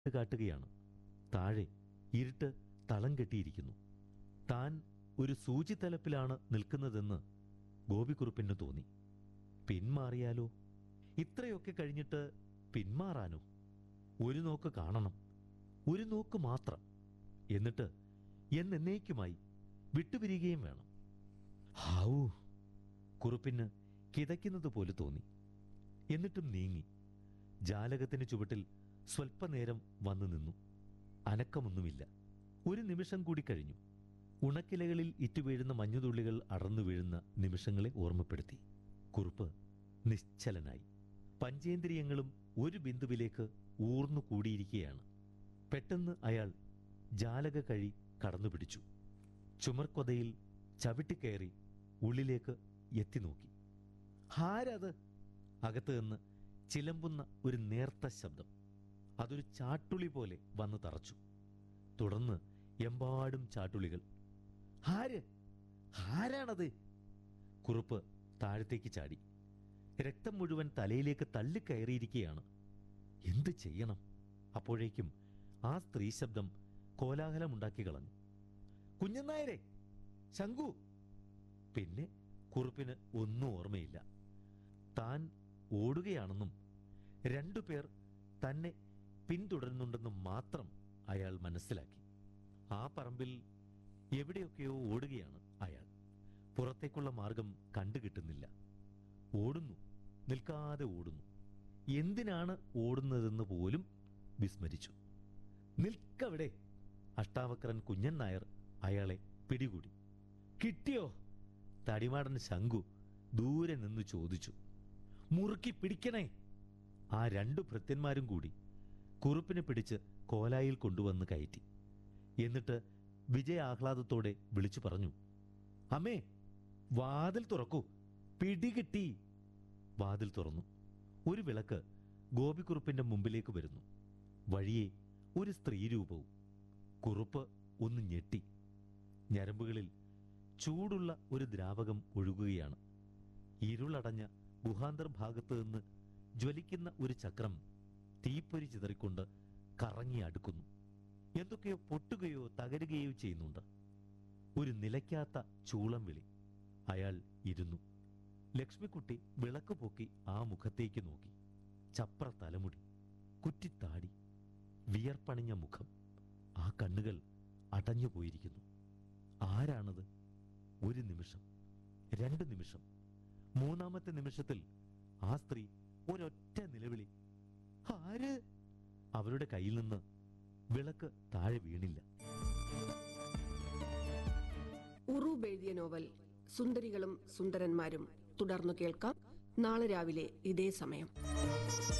കാട്ടുകയാണ് താഴെ ഇരുട്ട് തളം കെട്ടിയിരിക്കുന്നു താൻ ഒരു സൂചിത്തലപ്പിലാണ് നിൽക്കുന്നതെന്ന് ഗോപിക്കുറുപ്പിന് തോന്നി പിന്മാറിയാലോ ഇത്രയൊക്കെ കഴിഞ്ഞിട്ട് പിന്മാറാനോ ഒരു നോക്ക് കാണണം ഒരു നോക്ക് മാത്രം എന്നിട്ട് എന്നേക്കുമായി വിട്ടുപിരിയുകയും വേണം ഹാവൂ കുറുപ്പിന് കിതയ്ക്കുന്നത് പോലെ തോന്നി എന്നിട്ടും നീങ്ങി ജാലകത്തിന് ചുവട്ടിൽ സ്വൽപ്പനേരം വന്നു നിന്നു അനക്കമൊന്നുമില്ല ഒരു നിമിഷം കൂടി കഴിഞ്ഞു ഉണക്കിലകളിൽ ഇറ്റുവീഴുന്ന മഞ്ഞുതുള്ളികൾ അടർന്നു വീഴുന്ന നിമിഷങ്ങളെ ഓർമ്മപ്പെടുത്തി കുറുപ്പ് നിശ്ചലനായി പഞ്ചേന്ദ്രിയങ്ങളും ഒരു ബിന്ദുവിലേക്ക് ഊർന്നു കൂടിയിരിക്കുകയാണ് പെട്ടെന്ന് അയാൾ ജാലക കഴി കടന്നുപിടിച്ചു ചുമർക്കൊതയിൽ ചവിട്ടിക്കയറി ഉള്ളിലേക്ക് എത്തി നോക്കി ആരത് അകത്ത് നിന്ന് ചിലമ്പുന്ന ഒരു നേർത്ത ശബ്ദം അതൊരു ചാട്ടുളി പോലെ വന്ന് തറച്ചു തുടർന്ന് എമ്പാടും ചാട്ടുളികൾ ആര് ആരാണത് കുറുപ്പ് താഴത്തേക്ക് ചാടി രക്തം മുഴുവൻ തലയിലേക്ക് തള്ളിക്കയറിയിരിക്കുകയാണ് എന്ത് ചെയ്യണം അപ്പോഴേക്കും ആ സ്ത്രീ ശബ്ദം കോലാഹലമുണ്ടാക്കി കളഞ്ഞു കുഞ്ഞനായരെ ശങ്കു പിന്നെ കുറുപ്പിന് ഒന്നും ഓർമ്മയില്ല താൻ ഓടുകയാണെന്നും രണ്ടുപേർ തന്നെ പിന്തുടരുന്നുണ്ടെന്നും മാത്രം അയാൾ മനസ്സിലാക്കി ആ പറമ്പിൽ എവിടെയൊക്കെയോ ഓടുകയാണ് അയാൾ പുറത്തേക്കുള്ള മാർഗം കണ്ടുകിട്ടുന്നില്ല ഓടുന്നു നിൽക്കാതെ ഓടുന്നു എന്തിനാണ് ഓടുന്നതെന്ന് പോലും വിസ്മരിച്ചു നിൽക്കവിടെ അഷ്ടാവക്രൻ കുഞ്ഞൻ നായർ അയാളെ പിടികൂടി കിട്ടിയോ തടിമാടൻ ശങ്കു ദൂരെ നിന്ന് ചോദിച്ചു മുറുക്കി പിടിക്കണേ ആ രണ്ടു ഭൃത്യന്മാരും കൂടി കുറുപ്പിനെ പിടിച്ച് കോലായിൽ കൊണ്ടുവന്ന് കയറ്റി എന്നിട്ട് വിജയ ആഹ്ലാദത്തോടെ വിളിച്ചു പറഞ്ഞു അമ്മേ വാതിൽ തുറക്കൂ പിടികിട്ടി വാതിൽ തുറന്നു ഒരു വിളക്ക് ഗോപിക്കുറുപ്പിന്റെ മുമ്പിലേക്ക് വരുന്നു വഴിയെ ഒരു സ്ത്രീരൂപവും കുറുപ്പ് ഒന്ന് ഞെട്ടി ഞരമ്പുകളിൽ ചൂടുള്ള ഒരു ദ്രാവകം ഒഴുകുകയാണ് ഇരുളടഞ്ഞ ഗുഹാന്തർ ഭാഗത്ത് നിന്ന് ജ്വലിക്കുന്ന ഒരു ചക്രം തീപ്പൊരി ചിതറിക്കൊണ്ട് കറങ്ങി അടുക്കുന്നു എന്തൊക്കെയോ പൊട്ടുകയോ തകരുകയോ ചെയ്യുന്നുണ്ട് ഒരു നിലയ്ക്കാത്ത ചൂളം വിളി അയാൾ ഇരുന്നു ലക്ഷ്മിക്കുട്ടി വിളക്ക് പൊക്കി ആ മുഖത്തേക്ക് നോക്കി ചപ്ര തലമുടി കുറ്റിത്താടി വിയർപ്പണിഞ്ഞ മുഖം ആ കണ്ണുകൾ അടഞ്ഞു പോയിരിക്കുന്നു ആരാണത് ഒരു നിമിഷം രണ്ട് നിമിഷം മൂന്നാമത്തെ നിമിഷത്തിൽ ആ സ്ത്രീ ഒരൊറ്റ നിലവിളി ആര് അവരുടെ കയ്യിൽ നിന്ന് വിളക്ക് താഴെ വീണില്ല ഉറൂബ് എഴുതിയ നോവൽ സുന്ദരികളും സുന്ദരന്മാരും തുടർന്നു കേൾക്കാം നാളെ രാവിലെ ഇതേ സമയം